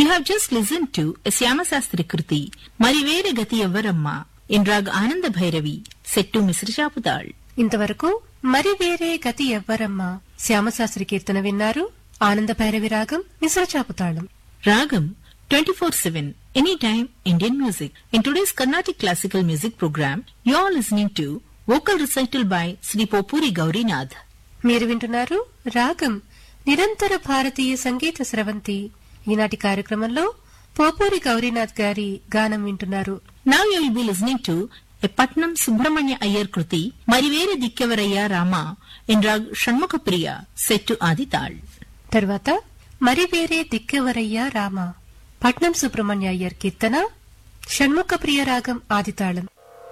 have just listened to a Syamasastri Kruti, Marivere Gati Yavvaramma, in Rag Ananda Bhairavi, set to Mr. Chapudal. ఇంతవరకు మరి వేరే గతి ఎవ్వరమ్మ శ్యామశాస్త్రి కీర్తన విన్నారు ఆనంద భైరవి రాగం మిశ్రచాపుతాళం Ragam 24-7, anytime Indian music. In today's Carnatic classical music program, you are listening to vocal recital by Sri Popuri Gaurinath. మీరు వింటున్నారు రాగం నిరంతర భారతీయ సంగీత స్రవంతి ఈనాటి కార్యక్రమంలో పోపూరి గౌరీనాథ్ గారి గానం వింటున్నారు Now you will be listening to a Patnam Subramanya Iyer Kruti, Marivere Dikyavaraya Rama, in Rag Shanmukapriya, set to Adital. తరువాత మరి వేరే దిక్కెవరయ్యా రామ పట్నం సుబ్రహ్మణ్య అయ్యర్ కీర్తన షణ్ముఖ ప్రియ రాగం ఆదితాళం